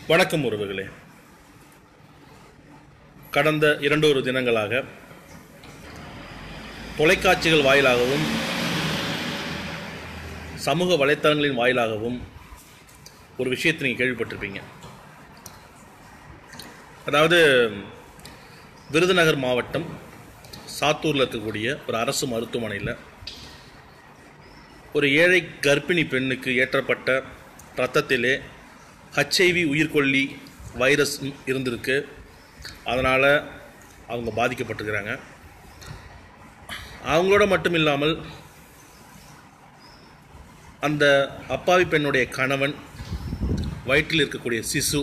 வணக்கம் உறவுகளே கடந்த இரண்டொரு தினங்களாக தொலைக்காட்சிகள் வாயிலாகவும் சமூக வலைத்தளங்களின் வாயிலாகவும் ஒரு விஷயத்தை நீங்கள் கேள்விப்பட்டிருப்பீங்க அதாவது விருதுநகர் மாவட்டம் சாத்தூரில் இருக்கக்கூடிய ஒரு அரசு மருத்துவமனையில் ஒரு ஏழை கர்ப்பிணி பெண்ணுக்கு ஏற்றப்பட்ட இரத்தத்திலே ஹச்ஐவி உயிர்கொல்லி வைரஸ் இருந்திருக்கு அதனால் அவங்க பாதிக்கப்பட்டிருக்கிறாங்க அவங்களோட மட்டும் இல்லாமல் அந்த அப்பாவி பெண்ணுடைய கணவன் வயிற்றில் இருக்கக்கூடிய சிசு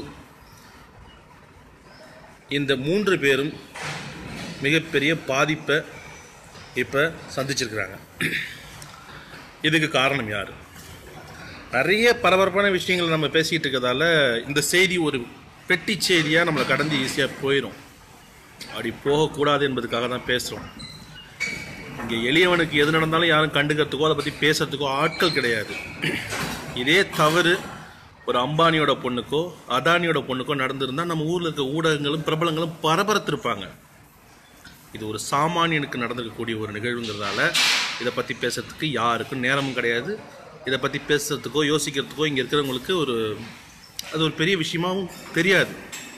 இந்த மூன்று பேரும் மிகப்பெரிய பாதிப்பை இப்போ சந்திச்சிருக்கிறாங்க இதுக்கு காரணம் யார் நிறைய பரபரப்பான விஷயங்கள் நம்ம பேசிகிட்டு இருக்கிறதால இந்த செய்தி ஒரு பெட்டி செய்தியாக நம்மளை கடந்து ஈஸியாக போயிடும் அப்படி போகக்கூடாது என்பதுக்காக தான் பேசுகிறோம் இங்கே எளியவனுக்கு எது நடந்தாலும் யாரும் கண்டுக்கிறதுக்கோ அதை பற்றி பேசுறதுக்கோ ஆட்கள் கிடையாது இதே தவறு ஒரு அம்பானியோட பொண்ணுக்கோ அதானியோட பொண்ணுக்கோ நடந்திருந்தால் நம்ம ஊரில் இருக்க ஊடகங்களும் பிரபலங்களும் பரபரத்திருப்பாங்க இது ஒரு சாமானியனுக்கு நடந்திருக்கக்கூடிய ஒரு நிகழ்வுங்கிறதால இதை பற்றி பேசுறதுக்கு யாருக்கும் நேரமும் கிடையாது இதை பற்றி பேசுறதுக்கோ யோசிக்கிறதுக்கோ இங்கே இருக்கிறவங்களுக்கு ஒரு அது ஒரு பெரிய விஷயமாவும் தெரியாது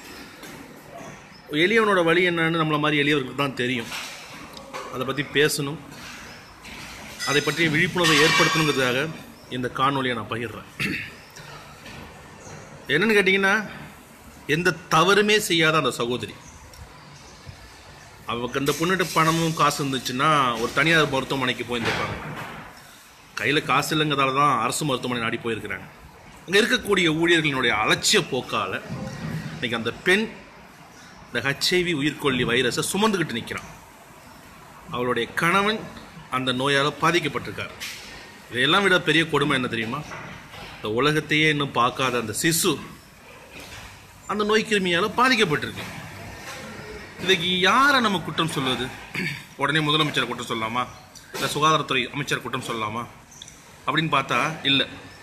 எளியவனோட வழி என்னன்னு நம்மளை மாதிரி எளியவர்களுக்கு தான் தெரியும் அதை பற்றி பேசணும் அதை பற்றிய விழிப்புணர்வை ஏற்படுத்தணுங்கிறதுக்காக இந்த காணொலியை நான் பகிர்றேன் என்னன்னு கேட்டிங்கன்னா எந்த தவறுமே செய்யாத அந்த சகோதரி அவருக்கு அந்த பொண்ணுகிட்ட பணமும் காசு இருந்துச்சுன்னா ஒரு தனியார் மருத்துவமனைக்கு போயிருந்திருப்பாங்க கையில் காசு இல்லைங்கிறதால தான் அரசு மருத்துவமனை நாடி போயிருக்கிறாங்க இங்கே இருக்கக்கூடிய ஊழியர்களினுடைய அலட்சிய போக்கால் இன்னைக்கு அந்த பெண் இந்த ஹச்ஐவி உயிர்கொல்லி வைரஸை சுமந்துக்கிட்டு நிற்கிறான் அவளுடைய கணவன் அந்த நோயால் பாதிக்கப்பட்டிருக்கார் இதையெல்லாம் விட பெரிய கொடுமை என்ன தெரியுமா இந்த உலகத்தையே இன்னும் பார்க்காத அந்த சிசு அந்த நோய் கிருமியால் பாதிக்கப்பட்டிருக்கு இதுக்கு யாரை நம்ம குற்றம் சொல்வது உடனே முதலமைச்சரை குற்றம் சொல்லலாமா இல்லை சுகாதாரத்துறை அமைச்சர் குற்றம் சொல்லலாமா அப்படின்னு பார்த்தா இல்லை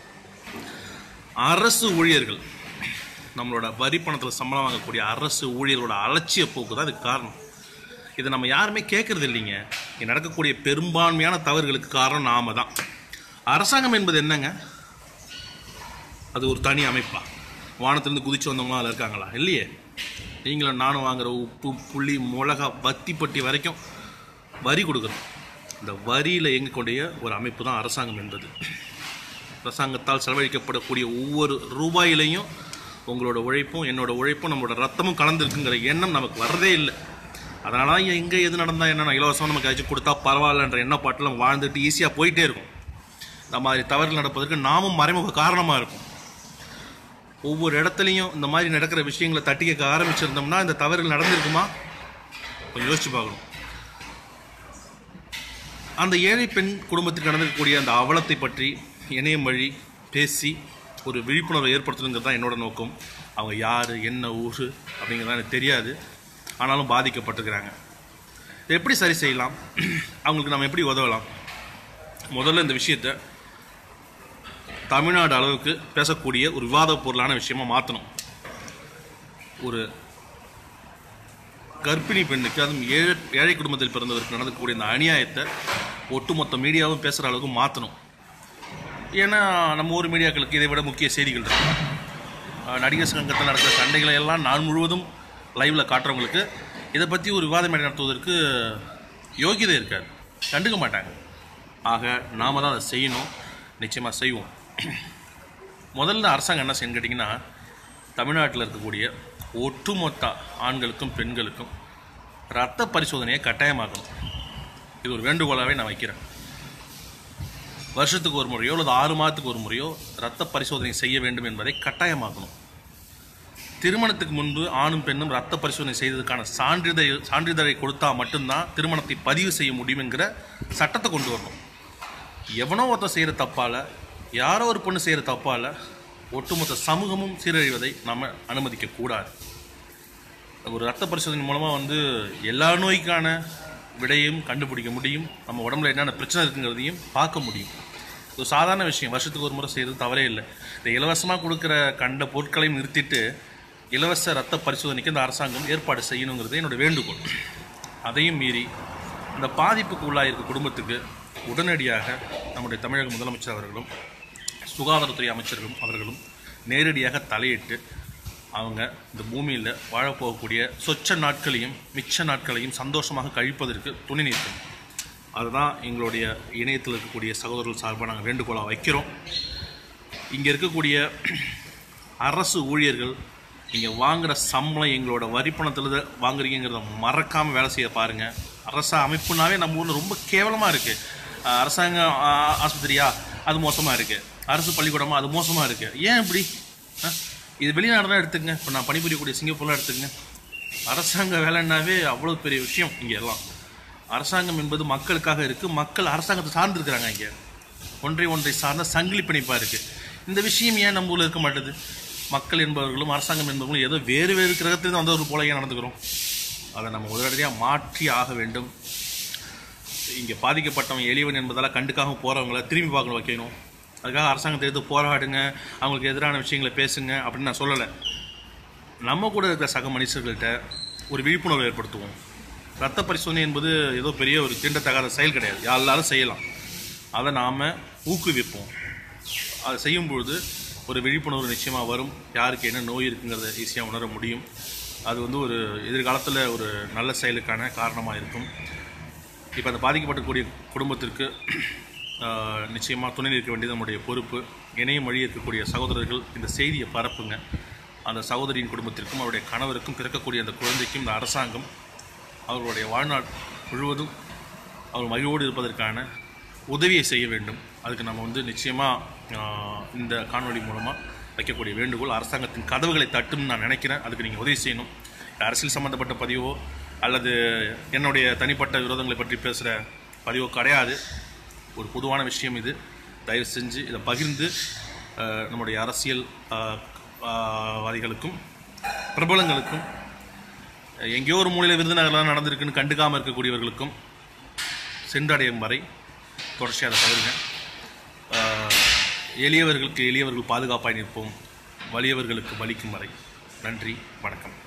அரசு ஊழியர்கள் நம்மளோட வரி பணத்தில் சம்பளம் வாங்கக்கூடிய அரசு ஊழியர்களோட அலட்சிய போக்கு தான் இதுக்கு காரணம் இதை நம்ம யாருமே கேட்கறது இல்லைங்க இங்கே நடக்கக்கூடிய பெரும்பான்மையான தவறுகளுக்கு காரணம் நாம தான் அரசாங்கம் என்பது என்னங்க அது ஒரு தனி அமைப்பா வானத்திலிருந்து குதிச்சு வந்தவங்களாம் அதில் இருக்காங்களா இல்லையே நீங்களும் நானும் வாங்குற உப்பு புளி மிளகா வத்திப்பட்டி வரைக்கும் வரி கொடுக்குறோம் இந்த வரியில் இயங்கக்கூடிய ஒரு அமைப்பு தான் அரசாங்கம் என்பது அரசாங்கத்தால் செலவழிக்கப்படக்கூடிய ஒவ்வொரு ரூபாயிலையும் உங்களோட உழைப்பும் என்னோட உழைப்பும் நம்மளோட ரத்தமும் கலந்துருக்குங்கிற எண்ணம் நமக்கு வர்றதே இல்லை அதனால தான் எங்கே எது நடந்தால் என்ன நான் இலவசமாக நமக்கு ஏதாச்சும் கொடுத்தா பரவாயில்லன்ற எண்ணப்பாட்டில் நம்ம வாழ்ந்துட்டு ஈஸியாக போயிட்டே இருக்கும் இந்த மாதிரி தவறுகள் நடப்பதற்கு நாமும் மறைமுக காரணமாக இருக்கும் ஒவ்வொரு இடத்துலையும் இந்த மாதிரி நடக்கிற விஷயங்களை தட்டி கேட்க ஆரம்பிச்சிருந்தோம்னா இந்த தவறுகள் நடந்திருக்குமா கொஞ்சம் யோசிச்சு பார்க்கணும் அந்த ஏழை பெண் குடும்பத்துக்கு நடந்திருக்கக்கூடிய அந்த அவலத்தை பற்றி இணையம் வழி பேசி ஒரு விழிப்புணர்வை ஏற்படுத்தணுங்கிறது தான் என்னோட நோக்கம் அவங்க யார் என்ன ஊர் அப்படிங்கிறது எனக்கு தெரியாது ஆனாலும் பாதிக்கப்பட்டிருக்கிறாங்க இதை எப்படி சரி செய்யலாம் அவங்களுக்கு நம்ம எப்படி உதவலாம் முதல்ல இந்த விஷயத்தை தமிழ்நாடு அளவுக்கு பேசக்கூடிய ஒரு விவாத பொருளான விஷயமா மாற்றணும் ஒரு கர்ப்பிணி பெண்ணுக்கு அதுவும் ஏழை ஏழை குடும்பத்தில் பிறந்தவருக்கு நடக்கக்கூடிய இந்த அநியாயத்தை ஒட்டுமொத்த மீடியாவும் பேசுகிற அளவுக்கு மாற்றணும் ஏன்னா நம்ம ஊர் மீடியாக்களுக்கு இதை விட முக்கிய செய்திகள் இருக்கு அஹ் நடிகர் சங்கத்தில் நடக்கிற சண்டைகளை எல்லாம் நாள் முழுவதும் லைவில் காட்டுறவங்களுக்கு இதை பற்றி ஒரு விவாத மேடை நடத்துவதற்கு யோகியதை இருக்காது கண்டுக்க மாட்டாங்க ஆக நாம தான் அதை செய்யணும் நிச்சயமாக செய்வோம் முதல்ல அரசாங்கம் என்ன செய்யணும் கேட்டிங்கன்னா தமிழ்நாட்டில் இருக்கக்கூடிய ஒட்டுமொத்த ஆண்களுக்கும் பெண்களுக்கும் ரத்த பரிசோதனையை கட்டாயமாக்கணும் இது ஒரு வேண்டுகோளாகவே நான் வைக்கிறேன் வருஷத்துக்கு ஒரு முறையோ அல்லது ஆறு மாதத்துக்கு ஒரு முறையோ ரத்த பரிசோதனை செய்ய வேண்டும் என்பதை கட்டாயமாக்கணும் திருமணத்துக்கு முன்பு ஆணும் பெண்ணும் ரத்த பரிசோதனை செய்ததுக்கான சான்றிதழ் சான்றிதழை கொடுத்தா மட்டும்தான் திருமணத்தை பதிவு செய்ய முடியும் என்கிற சட்டத்தை கொண்டு வரணும் எவனோ ஒருத்தன் செய்கிற தப்பால் யாரோ ஒரு பொண்ணு செய்கிற தப்பால் ஒட்டுமொத்த சமூகமும் சீரழிவதை நம்ம அனுமதிக்க கூடாது ஒரு ரத்த பரிசோதனை மூலமாக வந்து எல்லா நோய்க்கான விடையும் கண்டுபிடிக்க முடியும் நம்ம உடம்புல என்னென்ன பிரச்சனை இருக்குங்கிறதையும் பார்க்க முடியும் இது ஒரு சாதாரண விஷயம் வருஷத்துக்கு ஒரு முறை செய்கிறது தவறே இல்லை இந்த இலவசமாக கொடுக்குற கண்ட பொருட்களையும் நிறுத்திட்டு இலவச ரத்த பரிசோதனைக்கு இந்த அரசாங்கம் ஏற்பாடு செய்யணுங்கிறது என்னோட வேண்டுகோள் அதையும் மீறி இந்த பாதிப்புக்கு உள்ளாயிருக்க குடும்பத்துக்கு உடனடியாக நம்முடைய தமிழக முதலமைச்சர் அவர்களும் சுகாதாரத்துறை அமைச்சர்களும் அவர்களும் நேரடியாக தலையிட்டு அவங்க இந்த பூமியில் வாழப்போகக்கூடிய சொச்ச நாட்களையும் மிச்ச நாட்களையும் சந்தோஷமாக கழிப்பதற்கு துணை நிற்கும் அதுதான் எங்களுடைய இணையத்தில் இருக்கக்கூடிய சகோதரர்கள் சார்பாக நாங்கள் வேண்டுகோளாக வைக்கிறோம் இங்கே இருக்கக்கூடிய அரசு ஊழியர்கள் நீங்கள் வாங்குகிற சம்பளம் எங்களோட வரிப்பணத்தில் தான் வாங்குறீங்கிறத மறக்காமல் வேலை செய்ய பாருங்கள் அரசு அமைப்புனாவே நம்ம ஊரில் ரொம்ப கேவலமாக இருக்குது அரசாங்க ஆ, ஆஸ்பத்திரியா அது மோசமாக இருக்குது அரசு பள்ளிக்கூடமா அது மோசமாக இருக்குது ஏன் இப்படி ஆ? இது வெளிநாடு தான் எடுத்துக்கங்க இப்போ நான் பணிபுரியக்கூடிய சிங்கப்பூர்லாம் எடுத்துக்கங்க அரசாங்க வேலைன்னாவே அவ்வளோ பெரிய விஷயம் இங்கே எல்லாம் அரசாங்கம் என்பது மக்களுக்காக இருக்குது மக்கள் அரசாங்கத்தை சார்ந்திருக்கிறாங்க இங்கே ஒன்றை ஒன்றை சார்ந்த சங்கிலி பிணைப்பாக இருக்குது இந்த விஷயம் ஏன் நம்ம ஊரில் இருக்க மாட்டுது மக்கள் என்பவர்களும் அரசாங்கம் என்பவர்களும் ஏதோ வேறு வேறு கிரகத்திலிருந்து வந்தவர் போல ஏன் நடந்துக்கிறோம் அதை நம்ம உடனடியாக மாற்றி ஆக வேண்டும் இங்கே பாதிக்கப்பட்டவன் எளியவன் என்பதால் கண்டுக்காம போகிறவங்கள திரும்பி பார்க்கணும் வைக்கணும் அதுக்காக அரசாங்கத்தை எதிர்த்து போராடுங்க அவங்களுக்கு எதிரான விஷயங்களை பேசுங்க அப்படின்னு நான் சொல்லலை நம்ம கூட இருக்கிற சக மனுஷர்கள்ட்ட ஒரு விழிப்புணர்வு ஏற்படுத்துவோம் ரத்த பரிசோதனை என்பது ஏதோ பெரிய ஒரு தீண்டத்தகாத செயல் கிடையாது எல்லாரும் செய்யலாம் அதை நாம் ஊக்குவிப்போம் அதை செய்யும் பொழுது ஒரு விழிப்புணர்வு நிச்சயமாக வரும் யாருக்கு என்ன நோய் இருக்குங்கிறத ஈஸியாக உணர முடியும் அது வந்து ஒரு எதிர்காலத்தில் ஒரு நல்ல செயலுக்கான காரணமாக இருக்கும் இப்போ அந்த பாதிக்கப்படக்கூடிய குடும்பத்திற்கு ஆஹ், நிச்சயமாக துணை நிற்க வேண்டியது நம்முடைய பொறுப்பு இணையம் வழி இருக்கக்கூடிய சகோதரர்கள் இந்த செய்தியை பரப்புங்க அந்த சகோதரியின் குடும்பத்திற்கும் அவருடைய கணவருக்கும் பிறக்கக்கூடிய அந்த குழந்தைக்கும் இந்த அரசாங்கம் அவர்களுடைய வாழ்நாள் முழுவதும் அவர் மகிழ்வோடு இருப்பதற்கான உதவியை செய்ய வேண்டும் அதுக்கு நம்ம வந்து நிச்சயமாக இந்த காணொளி மூலமாக வைக்கக்கூடிய வேண்டுகோள் அரசாங்கத்தின் கதவுகளை தட்டும்னு நான் நினைக்கிறேன் அதுக்கு நீங்கள் உதவி செய்யணும் அரசியல் சம்மந்தப்பட்ட பதிவோ அல்லது என்னுடைய தனிப்பட்ட விரோதங்களை பற்றி பேசுகிற பதிவோ கிடையாது ஒரு பொதுவான விஷயம் இது தயவு செஞ்சு இதை பகிர்ந்து அஹ், நம்முடைய அரசியல் அஹ், அஹ், வாதிகளுக்கும் பிரபலங்களுக்கும் எங்கேயோ ஒரு மூலையில் விருதுநகர்லாம் நடந்திருக்குன்னு கண்டுக்காமல் இருக்கக்கூடியவர்களுக்கும் சென்றடையும் வரை தொடர்ச்சியாக அதை தவிருங்க ஆஹ், எளியவர்களுக்கு எளியவர்கள் பாதுகாப்பாய் நிற்போம் வலியவர்களுக்கு வலிக்கும் வரை நன்றி வணக்கம்